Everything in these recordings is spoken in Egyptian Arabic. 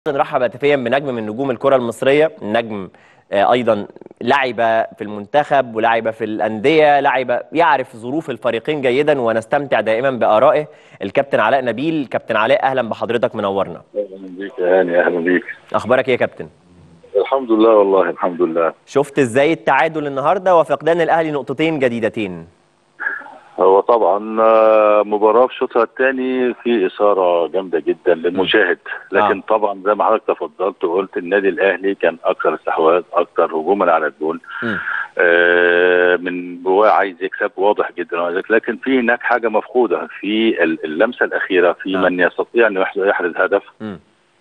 نرحب هاتفيا بنجم من نجوم الكرة المصرية نجم آه، أيضا لعب في المنتخب ولعب في الأندية لعب يعرف ظروف الفريقين جيدا ونستمتع دائما بآرائه الكابتن علاء نبيل كابتن علاء أهلا بحضرتك منورنا اهلا بيك يا هاني اهلا بيك أخبارك إيه يا كابتن الحمد لله والله الحمد لله شفت إزاي التعادل النهاردة وفقدان الأهلي نقطتين جديدتين هو طبعا آه، مباراه في شوطها الثاني في اثاره جامده جدا للمشاهد لكن آه. طبعا زي ما حضرتك تفضلت وقلت النادي الاهلي كان اكثر استحواذ اكثر هجوما على الجول مم. آه، من جواه عايز يكسب واضح جدا وعايز- لكن في هناك حاجه مفقوده في ال- اللمسه الاخيره في آه. من يستطيع انه يحرز- يحرز هدف مم.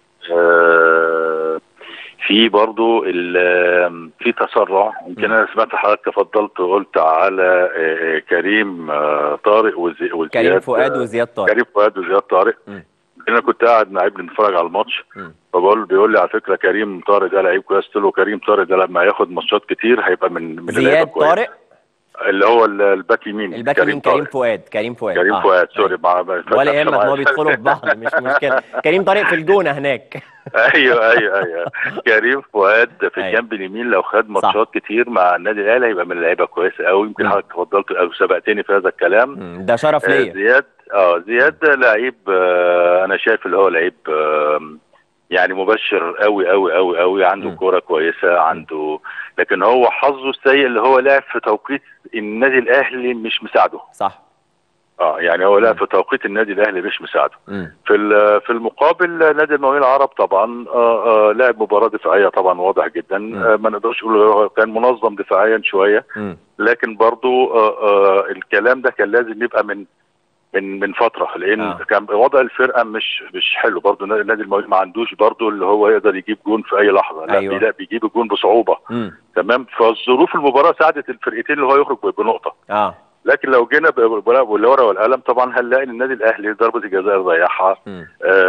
آه، في برضو ال- في تسرع يمكن انا سمعت حضرتك تفضلت وقلت على آه، كريم آه، طارق وزي- وزياد كريم فؤاد آه، وزياد طارق كريم فؤاد وزياد طارق مم. انا كنت قاعد مع ابني بنتفرج على الماتش مم. فبقول بيقول لي على فكره كريم طارق ده لعيب كويس قلت له كريم طارق ده لما ياخد ماتشات كتير هيبقى من من اللعيبه زياد كويسة. طارق اللي هو ال- الباك يمين الباك يمين كريم طارق. فؤاد كريم فؤاد كريم آه. فؤاد سوري مع ولا يهمك ما هو بيدخلوا في بعض مش مشكلة كريم طارق في الجونة هناك ايوه ايوه ايوه كريم فؤاد في أيوة. الجنب اليمين لو خد ماتشات كتير مع النادي الاهلي هيبقى من اللعيبه كويسه قوي يمكن مم. حضرتك تفضلت او سبقتني في هذا الكلام مم. ده شرف آه، ليا زياد اه زياد لعيب آه انا شايف اللي هو لعيب آه يعني مبشر قوي قوي قوي قوي عنده مم. كوره كويسه عنده لكن هو حظه السيء اللي هو لعب في توقيت النادي الاهلي مش مساعده صح اه يعني هو لعب في توقيت النادي الاهلي مش مساعده مم. في ال- في المقابل نادي المقاولين العرب طبعا آه آه لعب مباراه دفاعيه طبعا واضح جدا مم. آه ما نقدرش نقول هو كان منظم دفاعيا شويه مم. لكن برضو آه آه الكلام ده كان لازم يبقى من من من فتره لان آه. آه. كان وضع الفرقه مش مش حلو برضو نادي نادي المقاولين ما عندوش برضو اللي هو يقدر يجيب جون في اي لحظه لا أيوة. أيوة. بيجيب الجون بصعوبه مم. تمام فظروف المباراه ساعدت الفرقتين اللي هو يخرج بنقطه اه لكن لو جينا بالورقه والقلم طبعا هنلاقي ان النادي الاهلي ضربه الجزاء ضيعها مم.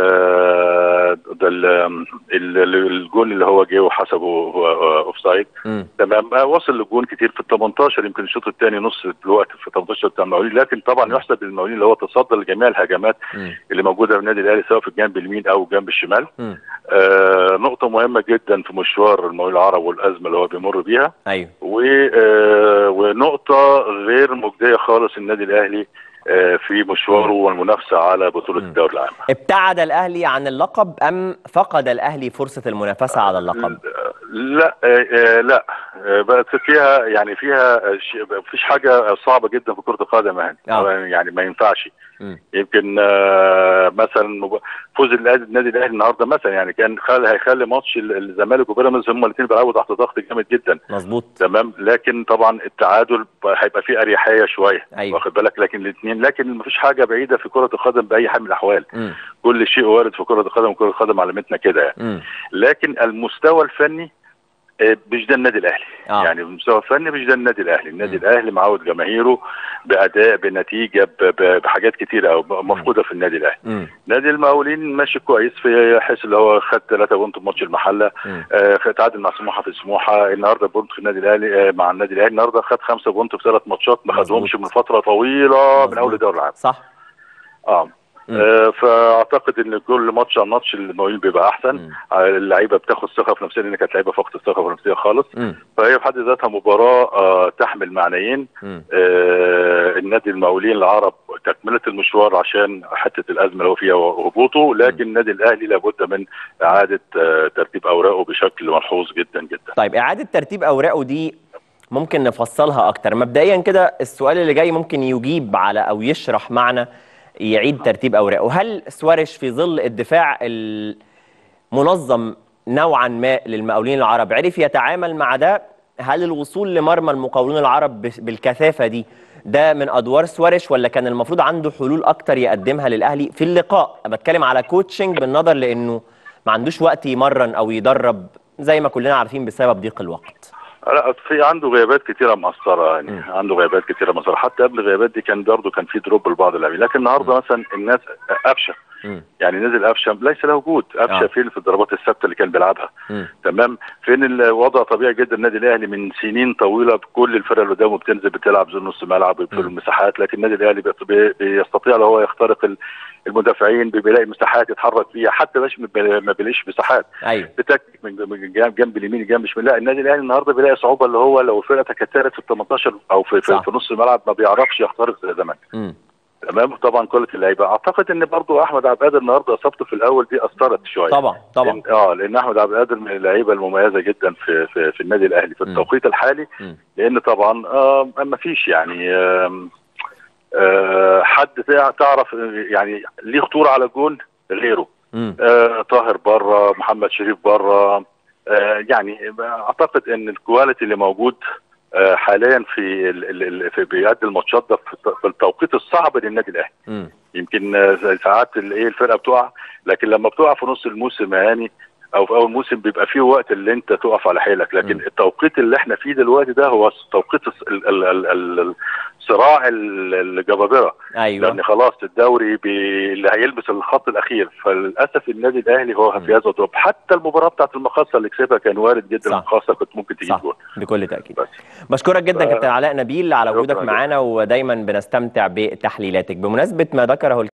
آه، ده ال- ال- ال- الجون اللي هو جه وحسبه هو اوف سايد مم. تمام آه، وصل للجون كتير في ال 18 يمكن الشوط الثاني نص الوقت في 18 بتاع المقاولين لكن طبعا يحسب للمقاولين اللي هو تصدى لجميع الهجمات مم. اللي موجوده في النادي الاهلي سواء في الجنب اليمين او الجنب الشمال مم. آه نقطه مهمه جدا في مشوار المقاولين العرب والازمه اللي هو بيمر بيها ايوه و آه، ونقطه غير مجديه خالص النادي الاهلي آه، في مشواره والمنافسه على بطوله مم. الدوري العام ابتعد الاهلي عن اللقب ام فقد الاهلي فرصه المنافسه على اللقب لا آه، آه، لا آه، بقت فيها يعني فيها ش- مفيش حاجه صعبه جدا في كره القدم يعني آه. يعني ما ينفعش مم. يمكن آه، مثلا مب- فوز الأهلي- النادي الاهلي النهارده مثلا يعني كان خل هيخلي ماتش ال- الزمالك وبيراميدز هم الاثنين بيلعبوا تحت ضغط جامد جدا مظبوط تمام لكن طبعا التعادل ب- هيبقى فيه اريحيه شويه أيوة. واخد بالك لكن الاثنين لكن مفيش حاجه بعيده في كره القدم باي حال من الاحوال مم. كل شيء وارد في كره القدم وكره القدم علمتنا كده يعني مم. لكن المستوى الفني آه، مش ده النادي الاهلي آه. يعني المستوى الفني مش ده النادي الاهلي النادي مم. الاهلي معود جماهيره باداء بنتيجه ب- ب- بحاجات كتيره او مفقوده في النادي الاهلي مم. نادي المقاولين ماشي كويس في حيث اللي هو خد ثلاثة بونت في ماتش المحله مم. آه تعادل مع سموحه في سموحه النهارده بونت في النادي الاهلي آه مع النادي الاهلي النهارده خد خمسة بونت في ثلاث ماتشات ما مظبوط. خدهمش من فتره طويله من اول مظبوط. الدوري العام صح اه مم. آه، فاعتقد ان كل ماتش عن ماتش المقاولين بيبقى احسن مم. آه، اللعيبه بتاخد ثقه في نفسها لان كانت لعيبه فقدت الثقه في نفسها خالص مم. فهي في حد ذاتها مباراه آه، تحمل معنيين مم. آه، النادي المقاولين العرب تكمله المشوار عشان حته الازمه اللي هو فيها وهبوطه لكن النادي الاهلي لابد من اعاده آه، ترتيب اوراقه بشكل ملحوظ جدا جدا طيب اعاده ترتيب اوراقه دي ممكن نفصلها اكتر مبدئيا كده السؤال اللي جاي ممكن يجيب على او يشرح معنى يعيد ترتيب اوراقه هل سوارش في ظل الدفاع المنظم نوعا ما للمقاولين العرب عرف يتعامل مع ده هل الوصول لمرمى المقاولين العرب بش- بالكثافه دي ده من ادوار سوارش ولا كان المفروض عنده حلول اكتر يقدمها للاهلي في اللقاء أنا بتكلم على كوتشنج بالنظر لانه ما عندوش وقت يمرن او يدرب زي ما كلنا عارفين بسبب ضيق الوقت لا في عنده غيابات كتيره مأثره يعني مم. عنده غيابات كتيره مأثره حتى قبل الغيابات دي كان برضه كان في دروب لبعض اللاعبين لكن النهارده مثلا الناس قفشه مم. يعني نزل قفشه ليس له وجود قفشه آه. فين في الضربات الثابته اللي كان بيلعبها مم. تمام فين الوضع طبيعي جدا النادي الاهلي من سنين طويله بكل الفرق اللي قدامه بتنزل بتلعب زي نص ملعب في مم. المساحات لكن النادي الاهلي بي- بي- بيستطيع لو هو يخترق ال- المدافعين بيلاقي مساحات يتحرك فيها حتى مش ما بيلاقيش مساحات ايوه بتكتك من من جنب جنب اليمين جنب الشمال لا النادي الاهلي النهارده بيلاقي صعوبه اللي هو لو الفرقه تكتلت في ال 18 او في, في, صح. في نص الملعب ما بيعرفش يخترق زي زمان مم. تمام طبعا كل اللعيبه اعتقد ان برضو احمد عبد القادر النهارده اصابته في الاول دي اثرت شويه طبعا طبعا لأن اه لان احمد عبد القادر من اللعيبه المميزه جدا في في, في النادي الاهلي في مم. التوقيت الحالي مم. لان طبعا آه ما فيش يعني آه آه حد تع- تعرف يعني ليه خطوره على الجون غيره مم. آه طاهر بره محمد شريف بره آه يعني اعتقد ان الكواليتي اللي موجود آه حاليا في ال- ال- ال- في بيأدي الماتشات ده في الت- في التوقيت الصعب للنادي الاهلي مم. يمكن آه، زي ساعات الايه الفرقه بتقع لكن لما بتقع في نص الموسم يعني او في اول موسم بيبقى فيه وقت اللي انت تقف على حيلك لكن م. التوقيت اللي احنا فيه دلوقتي ده هو توقيت الص- ال- ال- ال- ال- صراع ال- الجبابره ايوه لان خلاص الدوري بي... اللي هيلبس الخط الاخير فللاسف النادي الاهلي هو م. في هذا الضرب حتى المباراه بتاعت المقاصه اللي كسبها كان وارد جدا صح. المقاصه كنت ممكن تجيب صح جول بكل تاكيد بس بشكرك جدا ف- كابتن علاء نبيل على شكراً وجودك جداً. معانا ودايما بنستمتع بتحليلاتك بمناسبه ما ذكره